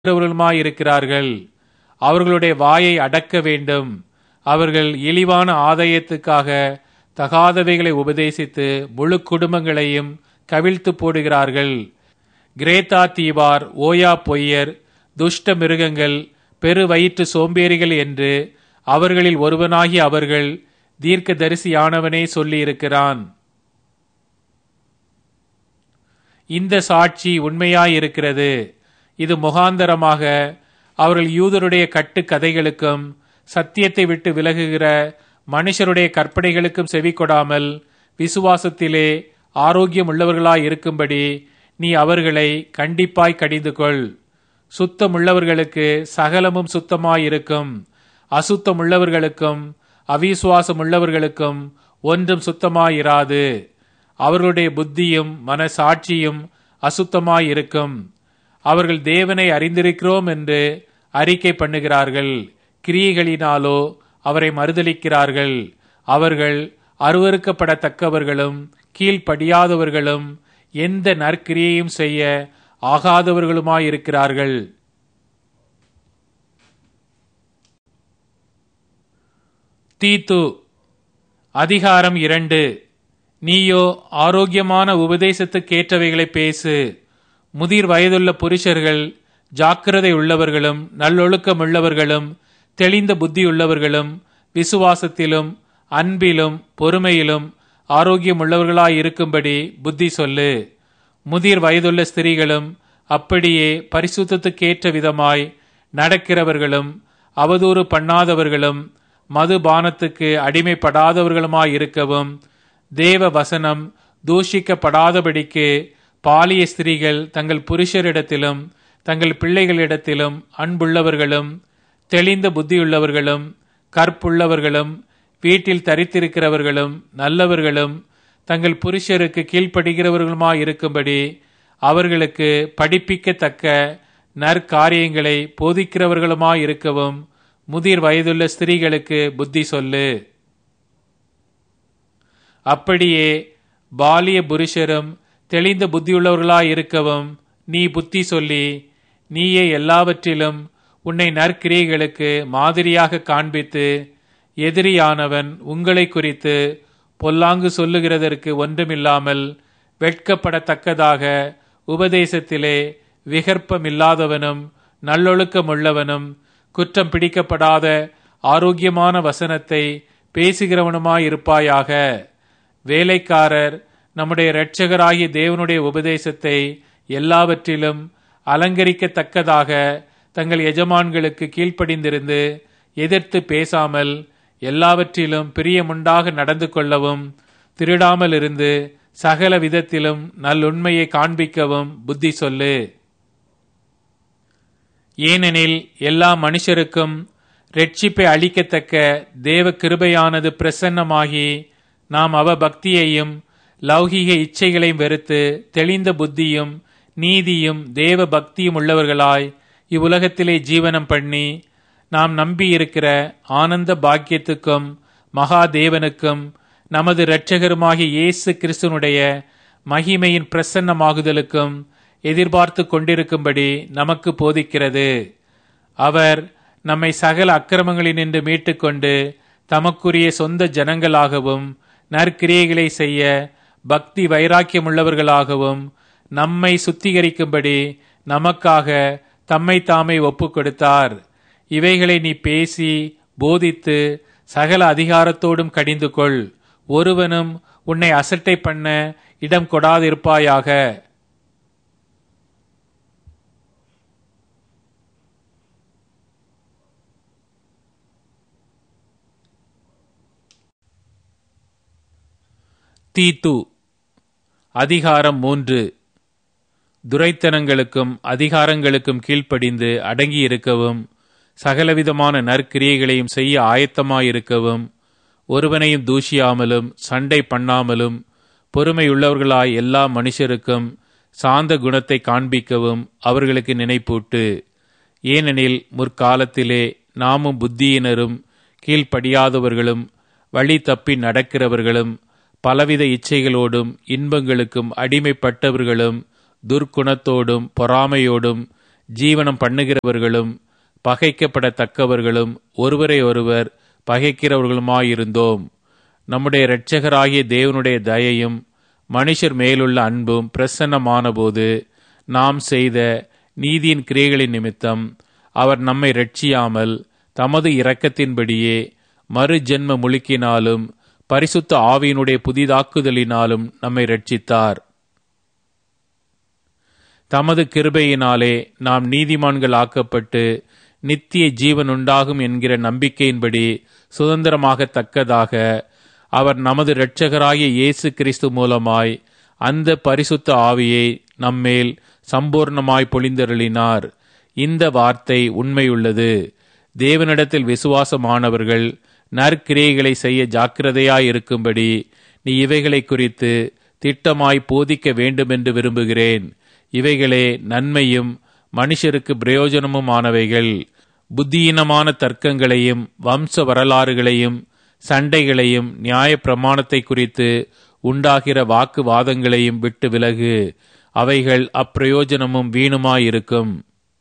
இருக்கிறவர்களுமாயிருக்கிறார்கள் அவர்களுடைய வாயை அடக்க வேண்டும் அவர்கள் இழிவான ஆதாயத்துக்காக தகாதவைகளை உபதேசித்து முழு குடும்பங்களையும் கவிழ்த்து போடுகிறார்கள் கிரேத்தா தீவார் ஓயா பொய்யர் துஷ்ட மிருகங்கள் பெரு வயிற்று சோம்பேறிகள் என்று அவர்களில் ஒருவனாகி அவர்கள் தீர்க்கதரிசியானவனே சொல்லியிருக்கிறான் இந்த சாட்சி உண்மையாயிருக்கிறது இது முகாந்தரமாக அவர்கள் யூதருடைய கட்டு கதைகளுக்கும் சத்தியத்தை விட்டு விலகுகிற மனுஷருடைய கற்பனைகளுக்கும் செவி கொடாமல் விசுவாசத்திலே ஆரோக்கியம் உள்ளவர்களாய் இருக்கும்படி நீ அவர்களை கண்டிப்பாய் கடிந்து கொள் சுத்தமுள்ளவர்களுக்கு சகலமும் சுத்தமாயிருக்கும் அசுத்தமுள்ளவர்களுக்கும் அவிசுவாசம் உள்ளவர்களுக்கும் ஒன்றும் சுத்தமாயிராது அவர்களுடைய புத்தியும் மனசாட்சியும் அசுத்தமாயிருக்கும் அவர்கள் தேவனை அறிந்திருக்கிறோம் என்று அறிக்கை பண்ணுகிறார்கள் கிரியைகளினாலோ அவரை மறுதலிக்கிறார்கள் அவர்கள் அருவறுக்கப்படத்தக்கவர்களும் கீழ்ப்படியாதவர்களும் எந்த நற்கிரியையும் செய்ய ஆகாதவர்களுமாயிருக்கிறார்கள் தீத்து அதிகாரம் இரண்டு நீயோ ஆரோக்கியமான உபதேசத்துக்கேற்றவைகளை பேசு முதிர் வயதுள்ள புருஷர்கள் ஜாக்கிரதை உள்ளவர்களும் நல்லொழுக்கம் உள்ளவர்களும் தெளிந்த புத்தியுள்ளவர்களும் விசுவாசத்திலும் அன்பிலும் பொறுமையிலும் ஆரோக்கியம் உள்ளவர்களாய் இருக்கும்படி புத்தி சொல்லு முதிர் வயதுள்ள ஸ்திரீகளும் அப்படியே பரிசுத்தத்துக்கேற்ற விதமாய் நடக்கிறவர்களும் அவதூறு பண்ணாதவர்களும் மதுபானத்துக்கு அடிமைப்படாதவர்களுமாய் இருக்கவும் தேவ வசனம் தூஷிக்கப்படாதபடிக்கு பாலிய ஸ்திரீகள் தங்கள் புருஷரிடத்திலும் தங்கள் பிள்ளைகளிடத்திலும் அன்புள்ளவர்களும் தெளிந்த புத்தியுள்ளவர்களும் கற்புள்ளவர்களும் வீட்டில் தரித்திருக்கிறவர்களும் நல்லவர்களும் தங்கள் புருஷருக்கு கீழ்ப்படுகிறவர்களுமாயிருக்கும்படி அவர்களுக்கு படிப்பிக்கத்தக்க நற்காரியங்களை போதிக்கிறவர்களுமாயிருக்கவும் முதிர் வயதுள்ள ஸ்திரீகளுக்கு புத்தி சொல்லு அப்படியே பாலிய புருஷரும் தெளிந்த புத்தியுள்ளவர்களாயிருக்கவும் நீ புத்தி சொல்லி நீயே எல்லாவற்றிலும் உன்னை நற்கிரியைகளுக்கு மாதிரியாக காண்பித்து எதிரியானவன் உங்களை குறித்து பொல்லாங்கு சொல்லுகிறதற்கு ஒன்றுமில்லாமல் வெட்கப்படத்தக்கதாக உபதேசத்திலே விகற்பமில்லாதவனும் நல்லொழுக்கமுள்ளவனும் குற்றம் பிடிக்கப்படாத ஆரோக்கியமான வசனத்தை பேசுகிறவனுமாயிருப்பாயாக வேலைக்காரர் நம்முடைய இரட்சகராகிய தேவனுடைய உபதேசத்தை எல்லாவற்றிலும் அலங்கரிக்கத்தக்கதாக தங்கள் எஜமான்களுக்கு கீழ்ப்படிந்திருந்து எதிர்த்து பேசாமல் எல்லாவற்றிலும் பிரியமுண்டாக நடந்து கொள்ளவும் திருடாமல் இருந்து சகல விதத்திலும் நல்லுண்மையை காண்பிக்கவும் புத்தி சொல்லு ஏனெனில் எல்லா மனுஷருக்கும் ரட்சிப்பை அளிக்கத்தக்க தேவ கிருபையானது பிரசன்னமாகி நாம் அவ பக்தியையும் லௌகிக இச்சைகளையும் வெறுத்து தெளிந்த புத்தியும் நீதியும் தேவ பக்தியும் உள்ளவர்களாய் இவ்வுலகத்திலே ஜீவனம் பண்ணி நாம் நம்பியிருக்கிற ஆனந்த பாக்கியத்துக்கும் மகாதேவனுக்கும் நமது இரட்சகருமாகிய இயேசு கிறிஸ்துனுடைய மகிமையின் பிரசன்னமாகுதலுக்கும் எதிர்பார்த்து கொண்டிருக்கும்படி நமக்கு போதிக்கிறது அவர் நம்மை சகல அக்கிரமங்களினின்று மீட்டுக்கொண்டு தமக்குரிய சொந்த ஜனங்களாகவும் நற்கிரியைகளை செய்ய பக்தி வைராக்கியமுள்ளவர்களாகவும் நம்மை சுத்திகரிக்கும்படி நமக்காக தம்மை தாமே ஒப்பு கொடுத்தார் இவைகளை நீ பேசி போதித்து சகல அதிகாரத்தோடும் கடிந்து கொள் ஒருவனும் உன்னை அசட்டை பண்ண இடம் கொடாதிருப்பாயாக தீத்து அதிகாரம் மூன்று துரைத்தனங்களுக்கும் அதிகாரங்களுக்கும் கீழ்ப்படிந்து அடங்கியிருக்கவும் சகலவிதமான நற்கிரியைகளையும் செய்ய ஆயத்தமாயிருக்கவும் ஒருவனையும் தூஷியாமலும் சண்டை பண்ணாமலும் பொறுமையுள்ளவர்களாய் எல்லா மனுஷருக்கும் சாந்த குணத்தை காண்பிக்கவும் அவர்களுக்கு நினைப்பூட்டு ஏனெனில் முற்காலத்திலே நாமும் புத்தியினரும் கீழ்ப்படியாதவர்களும் வழி தப்பி நடக்கிறவர்களும் பலவித இச்சைகளோடும் இன்பங்களுக்கும் அடிமைப்பட்டவர்களும் துர்க்குணத்தோடும் பொறாமையோடும் ஜீவனம் பண்ணுகிறவர்களும் பகைக்கப்படத்தக்கவர்களும் ஒருவரை ஒருவர் பகைக்கிறவர்களுமாயிருந்தோம் நம்முடைய இரட்சகராகிய தேவனுடைய தயையும் மனுஷர் மேலுள்ள அன்பும் பிரசன்னமானபோது நாம் செய்த நீதியின் கிரியைகளின் நிமித்தம் அவர் நம்மை ரட்சியாமல் தமது இரக்கத்தின்படியே மறு ஜென்ம முழுக்கினாலும் பரிசுத்த ஆவியினுடைய புதிதாக்குதலினாலும் நம்மை ரட்சித்தார் தமது கிருபையினாலே நாம் நீதிமான்கள் ஆக்கப்பட்டு நித்திய ஜீவன் உண்டாகும் என்கிற நம்பிக்கையின்படி சுதந்திரமாகத்தக்கதாக அவர் நமது இரட்சகராகிய இயேசு கிறிஸ்து மூலமாய் அந்த பரிசுத்த ஆவியை நம்மேல் சம்பூர்ணமாய் பொழிந்தருளினார் இந்த வார்த்தை உண்மையுள்ளது தேவனிடத்தில் விசுவாசமானவர்கள் நற்கிரியைகளை செய்ய ஜாக்கிரதையாயிருக்கும்படி நீ இவைகளை குறித்து திட்டமாய் போதிக்க வேண்டுமென்று விரும்புகிறேன் இவைகளே நன்மையும் மனுஷருக்கு பிரயோஜனமுமானவைகள் புத்தியீனமான தர்க்கங்களையும் வம்ச வரலாறுகளையும் சண்டைகளையும் நியாய பிரமாணத்தை குறித்து உண்டாகிற வாக்குவாதங்களையும் விட்டு விலகு அவைகள் அப்பிரயோஜனமும் வீணுமாயிருக்கும்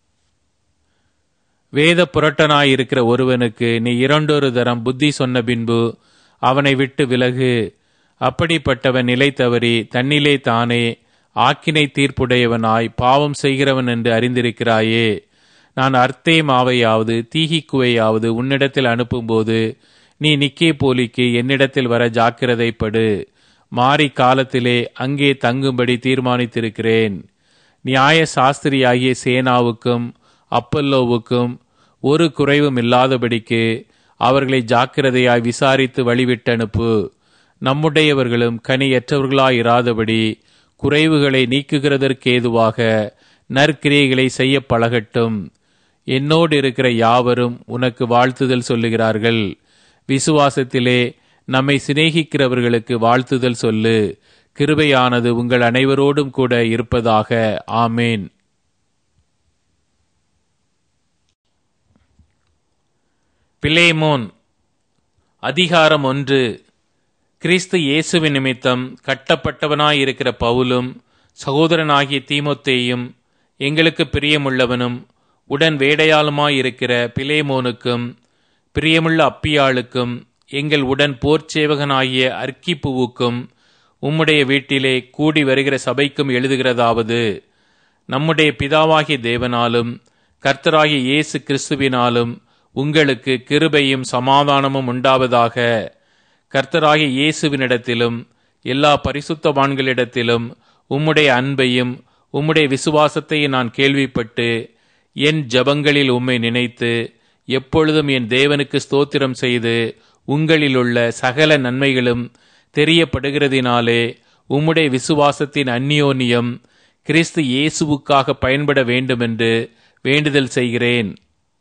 வேத புரட்டனாயிருக்கிற ஒருவனுக்கு நீ இரண்டொரு தரம் புத்தி சொன்ன பின்பு அவனை விட்டு விலகு அப்படிப்பட்டவன் நிலை தவறி தன்னிலே தானே ஆக்கினை தீர்ப்புடையவனாய் பாவம் செய்கிறவன் என்று அறிந்திருக்கிறாயே நான் அர்த்தே மாவையாவது தீகிக்குவையாவது உன்னிடத்தில் அனுப்பும்போது நீ நிக்கே போலிக்கு என்னிடத்தில் வர ஜாக்கிரதைப்படு மாறி காலத்திலே அங்கே தங்கும்படி தீர்மானித்திருக்கிறேன் நியாய சாஸ்திரியாகிய சேனாவுக்கும் அப்பல்லோவுக்கும் ஒரு குறைவும் இல்லாதபடிக்கு அவர்களை ஜாக்கிரதையாய் விசாரித்து வழிவிட்டனுப்பு நம்முடையவர்களும் கனியற்றவர்களாயிராதபடி குறைவுகளை நீக்குகிறதற்கேதுவாக நற்கிரியைகளை செய்ய பழகட்டும் என்னோடு இருக்கிற யாவரும் உனக்கு வாழ்த்துதல் சொல்லுகிறார்கள் விசுவாசத்திலே நம்மை சிநேகிக்கிறவர்களுக்கு வாழ்த்துதல் சொல்லு கிருபையானது உங்கள் அனைவரோடும் கூட இருப்பதாக ஆமேன் பிலேமோன் அதிகாரம் ஒன்று கிறிஸ்து இயேசுவின் நிமித்தம் கட்டப்பட்டவனாயிருக்கிற பவுலும் சகோதரனாகிய தீமோத்தேயும் எங்களுக்கு பிரியமுள்ளவனும் உடன் வேடையாளுமாயிருக்கிற பிலேமோனுக்கும் பிரியமுள்ள அப்பியாளுக்கும் எங்கள் உடன் போர்ச்சேவகனாகிய அர்க்கிப்புவுக்கும் உம்முடைய வீட்டிலே கூடி வருகிற சபைக்கும் எழுதுகிறதாவது நம்முடைய பிதாவாகிய தேவனாலும் கர்த்தராகிய இயேசு கிறிஸ்துவினாலும் உங்களுக்கு கிருபையும் சமாதானமும் உண்டாவதாக கர்த்தராகிய இயேசுவினிடத்திலும் எல்லா பரிசுத்தவான்களிடத்திலும் உம்முடைய அன்பையும் உம்முடைய விசுவாசத்தையும் நான் கேள்விப்பட்டு என் ஜபங்களில் உம்மை நினைத்து எப்பொழுதும் என் தேவனுக்கு ஸ்தோத்திரம் செய்து உங்களிலுள்ள சகல நன்மைகளும் தெரியப்படுகிறதினாலே உம்முடைய விசுவாசத்தின் அந்நியோன்யம் கிறிஸ்து இயேசுவுக்காக பயன்பட வேண்டுமென்று வேண்டுதல் செய்கிறேன்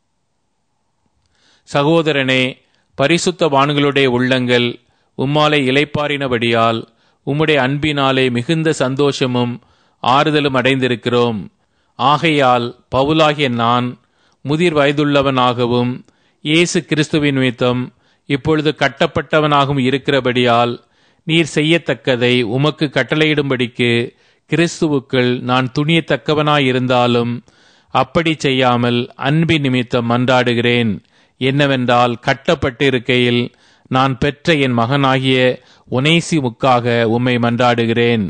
சகோதரனே பரிசுத்தவான்களுடைய உள்ளங்கள் உம்மாலை இலைப்பாரினபடியால் உம்முடைய அன்பினாலே மிகுந்த சந்தோஷமும் ஆறுதலும் அடைந்திருக்கிறோம் ஆகையால் பவுலாகிய நான் முதிர் வயதுள்ளவனாகவும் இயேசு கிறிஸ்துவின் நிமித்தம் இப்பொழுது கட்டப்பட்டவனாகவும் இருக்கிறபடியால் நீர் செய்யத்தக்கதை உமக்கு கட்டளையிடும்படிக்கு கிறிஸ்துவுக்குள் நான் துணியத்தக்கவனாயிருந்தாலும் அப்படி செய்யாமல் அன்பின் நிமித்தம் மன்றாடுகிறேன் என்னவென்றால் கட்டப்பட்டிருக்கையில் நான் பெற்ற என் மகனாகிய ஒனேசி முக்காக உம்மை மன்றாடுகிறேன்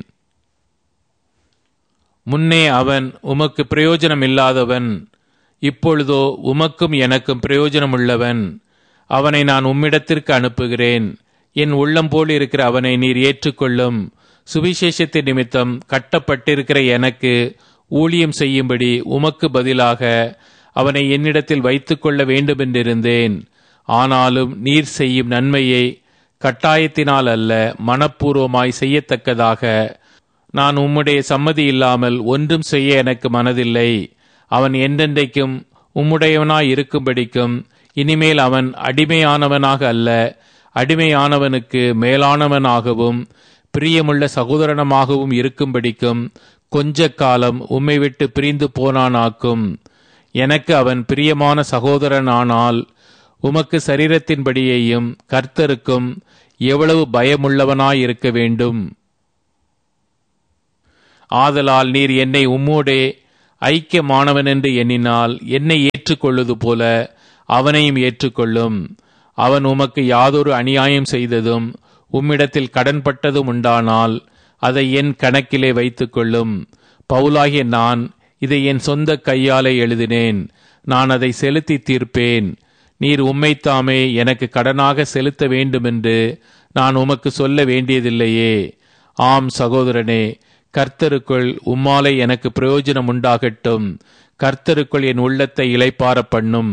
முன்னே அவன் உமக்கு பிரயோஜனம் இல்லாதவன் இப்பொழுதோ உமக்கும் எனக்கும் பிரயோஜனமுள்ளவன் அவனை நான் உம்மிடத்திற்கு அனுப்புகிறேன் என் உள்ளம் போல் இருக்கிற அவனை நீர் ஏற்றுக்கொள்ளும் சுவிசேஷத்தின் நிமித்தம் கட்டப்பட்டிருக்கிற எனக்கு ஊழியம் செய்யும்படி உமக்கு பதிலாக அவனை என்னிடத்தில் வைத்துக்கொள்ள வேண்டுமென்றிருந்தேன் ஆனாலும் நீர் செய்யும் நன்மையை கட்டாயத்தினால் அல்ல மனப்பூர்வமாய் செய்யத்தக்கதாக நான் உம்முடைய சம்மதி இல்லாமல் ஒன்றும் செய்ய எனக்கு மனதில்லை அவன் என்றென்றைக்கும் உம்முடையவனாய் இருக்கும்படிக்கும் இனிமேல் அவன் அடிமையானவனாக அல்ல அடிமையானவனுக்கு மேலானவனாகவும் பிரியமுள்ள சகோதரனமாகவும் இருக்கும்படிக்கும் கொஞ்ச காலம் உம்மை விட்டு பிரிந்து போனானாக்கும் எனக்கு அவன் பிரியமான சகோதரனானால் உமக்கு சரீரத்தின்படியையும் கர்த்தருக்கும் எவ்வளவு பயமுள்ளவனாயிருக்க வேண்டும் ஆதலால் நீர் என்னை உம்மோடே ஐக்கியமானவன் என்று எண்ணினால் என்னை ஏற்றுக்கொள்வது போல அவனையும் ஏற்றுக்கொள்ளும் அவன் உமக்கு யாதொரு அநியாயம் செய்ததும் உம்மிடத்தில் கடன்பட்டதும் உண்டானால் அதை என் கணக்கிலே வைத்துக்கொள்ளும் பவுலாகிய நான் இதை என் சொந்த கையாலே எழுதினேன் நான் அதை செலுத்தி தீர்ப்பேன் நீர் உம்மைத்தாமே எனக்கு கடனாக செலுத்த வேண்டுமென்று நான் உமக்கு சொல்ல வேண்டியதில்லையே ஆம் சகோதரனே கர்த்தருக்குள் உம்மாலே எனக்கு பிரயோஜனம் உண்டாகட்டும் கர்த்தருக்குள் என் உள்ளத்தை இளைப்பார பண்ணும்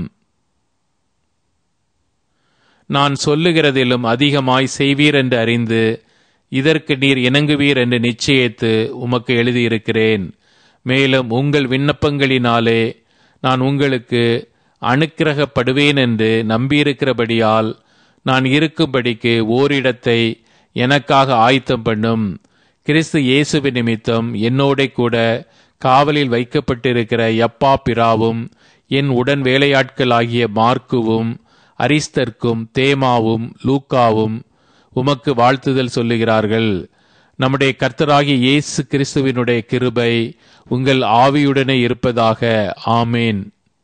நான் சொல்லுகிறதிலும் அதிகமாய் செய்வீர் என்று அறிந்து இதற்கு நீர் இணங்குவீர் என்று நிச்சயித்து உமக்கு எழுதியிருக்கிறேன் மேலும் உங்கள் விண்ணப்பங்களினாலே நான் உங்களுக்கு அனுக்கிரகப்படுவேன் என்று நம்பியிருக்கிறபடியால் நான் இருக்கும்படிக்கு ஓரிடத்தை எனக்காக ஆயத்தம் பண்ணும் கிறிஸ்து இயேசுவின் நிமித்தம் என்னோட கூட காவலில் வைக்கப்பட்டிருக்கிற யப்பா பிராவும் என் உடன் வேலையாட்களாகிய மார்க்குவும் அரிஸ்தர்க்கும் தேமாவும் லூக்காவும் உமக்கு வாழ்த்துதல் சொல்லுகிறார்கள் நம்முடைய கர்த்தராகிய இயேசு கிறிஸ்துவினுடைய கிருபை உங்கள் ஆவியுடனே இருப்பதாக ஆமேன்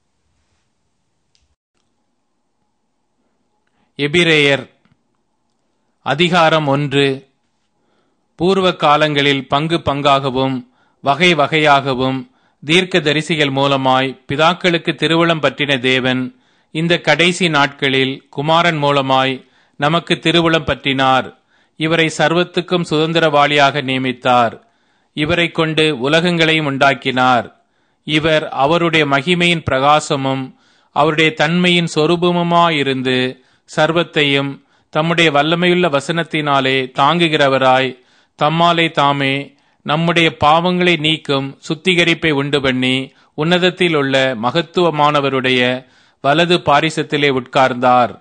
எபிரேயர் அதிகாரம் ஒன்று பூர்வ காலங்களில் பங்கு பங்காகவும் வகை வகையாகவும் தீர்க்க தரிசிகள் மூலமாய் பிதாக்களுக்கு திருவுளம் பற்றின தேவன் இந்த கடைசி நாட்களில் குமாரன் மூலமாய் நமக்கு திருவுளம் பற்றினார் இவரை சர்வத்துக்கும் சுதந்திரவாளியாக நியமித்தார் இவரை கொண்டு உலகங்களையும் உண்டாக்கினார் இவர் அவருடைய மகிமையின் பிரகாசமும் அவருடைய தன்மையின் சொரூபமுமாயிருந்து சர்வத்தையும் தம்முடைய வல்லமையுள்ள வசனத்தினாலே தாங்குகிறவராய் தம்மாலே தாமே நம்முடைய பாவங்களை நீக்கும் சுத்திகரிப்பை உண்டு பண்ணி உன்னதத்தில் உள்ள மகத்துவமானவருடைய வலது பாரிசத்திலே உட்கார்ந்தார்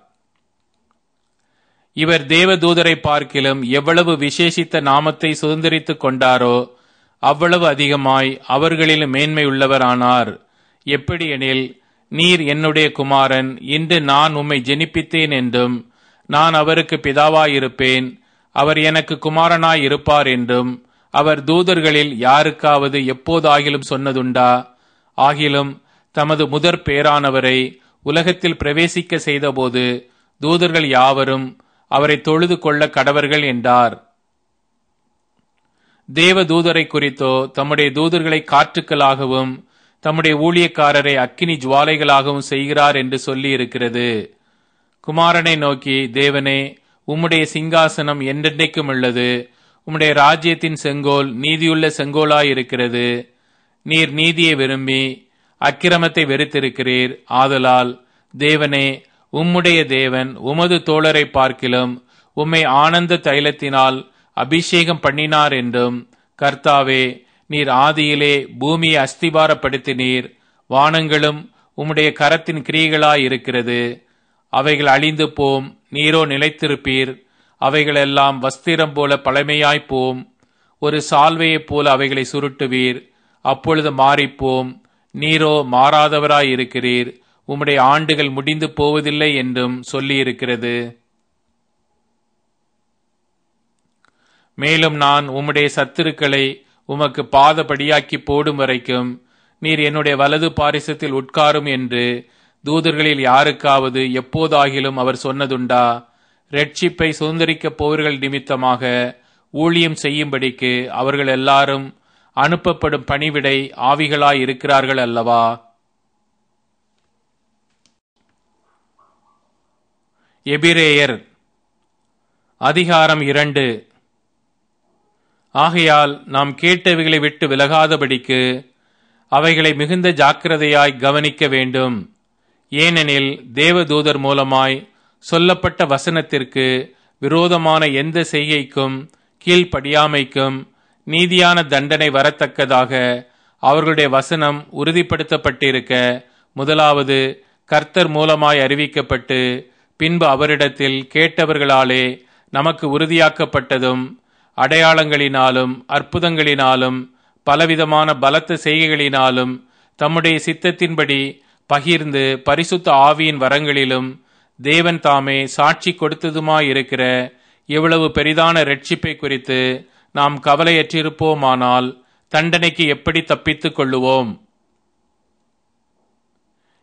இவர் தேவதூதரை பார்க்கிலும் எவ்வளவு விசேஷித்த நாமத்தை சுதந்திரித்துக் கொண்டாரோ அவ்வளவு அதிகமாய் அவர்களிலும் மேன்மை உள்ளவரானார் எப்படியெனில் நீர் என்னுடைய குமாரன் இன்று நான் உம்மை ஜெனிப்பித்தேன் என்றும் நான் அவருக்கு பிதாவாயிருப்பேன் அவர் எனக்கு குமாரனாய் இருப்பார் என்றும் அவர் தூதர்களில் யாருக்காவது எப்போதாகிலும் சொன்னதுண்டா ஆகிலும் தமது முதற் பேரானவரை உலகத்தில் பிரவேசிக்க செய்தபோது தூதர்கள் யாவரும் அவரை தொழுது கொள்ள கடவர்கள் என்றார் தேவ தூதரை குறித்தோ தம்முடைய தூதர்களை காற்றுக்களாகவும் தம்முடைய ஊழியக்காரரை அக்கினி ஜுவாலைகளாகவும் செய்கிறார் என்று சொல்லி இருக்கிறது குமாரனை நோக்கி தேவனே உம்முடைய சிங்காசனம் என்றென்றைக்கும் உள்ளது உம்முடைய ராஜ்யத்தின் செங்கோல் நீதியுள்ள செங்கோலாய் இருக்கிறது நீர் நீதியை விரும்பி அக்கிரமத்தை வெறுத்திருக்கிறீர் ஆதலால் தேவனே உம்முடைய தேவன் உமது தோழரை பார்க்கிலும் உம்மை ஆனந்த தைலத்தினால் அபிஷேகம் பண்ணினார் என்றும் கர்த்தாவே நீர் ஆதியிலே பூமியை அஸ்திபாரப்படுத்தினீர் வானங்களும் உம்முடைய கரத்தின் கிரியைகளாய் இருக்கிறது அவைகள் அழிந்து போம் நீரோ நிலைத்திருப்பீர் அவைகளெல்லாம் வஸ்திரம் போல பழமையாய்ப் போம் ஒரு சால்வையைப் போல அவைகளை சுருட்டுவீர் அப்பொழுது மாறிப்போம் நீரோ மாறாதவராய் இருக்கிறீர் உம்முடைய ஆண்டுகள் முடிந்து போவதில்லை என்றும் சொல்லியிருக்கிறது மேலும் நான் உம்முடைய சத்துருக்களை உமக்கு பாதபடியாக்கி போடும் வரைக்கும் நீர் என்னுடைய வலது பாரிசத்தில் உட்காரும் என்று தூதர்களில் யாருக்காவது எப்போதாகிலும் அவர் சொன்னதுண்டா ரட்சிப்பை சுதந்திரிக்கப் போவர்கள் நிமித்தமாக ஊழியம் செய்யும்படிக்கு அவர்கள் எல்லாரும் அனுப்பப்படும் பணிவிடை ஆவிகளாய் இருக்கிறார்கள் அல்லவா எபிரேயர் அதிகாரம் இரண்டு ஆகையால் நாம் கேட்டவைகளை விட்டு விலகாதபடிக்கு அவைகளை மிகுந்த ஜாக்கிரதையாய் கவனிக்க வேண்டும் ஏனெனில் தேவதூதர் மூலமாய் சொல்லப்பட்ட வசனத்திற்கு விரோதமான எந்த செய்கைக்கும் கீழ்ப்படியாமைக்கும் நீதியான தண்டனை வரத்தக்கதாக அவர்களுடைய வசனம் உறுதிப்படுத்தப்பட்டிருக்க முதலாவது கர்த்தர் மூலமாய் அறிவிக்கப்பட்டு பின்பு அவரிடத்தில் கேட்டவர்களாலே நமக்கு உறுதியாக்கப்பட்டதும் அடையாளங்களினாலும் அற்புதங்களினாலும் பலவிதமான பலத்த செய்கைகளினாலும் தம்முடைய சித்தத்தின்படி பகிர்ந்து பரிசுத்த ஆவியின் வரங்களிலும் தேவன் தாமே சாட்சி கொடுத்ததுமாயிருக்கிற இவ்வளவு பெரிதான ரட்சிப்பை குறித்து நாம் கவலையற்றிருப்போமானால் தண்டனைக்கு எப்படி தப்பித்துக் கொள்ளுவோம்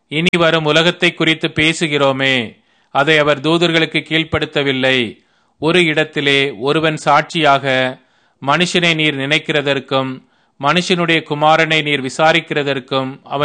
இனி வரும் உலகத்தை குறித்து பேசுகிறோமே அதை அவர் தூதர்களுக்கு கீழ்ப்படுத்தவில்லை ஒரு இடத்திலே ஒருவன் சாட்சியாக மனுஷனை நீர் நினைக்கிறதற்கும் மனுஷனுடைய குமாரனை நீர் விசாரிக்கிறதற்கும் அவன்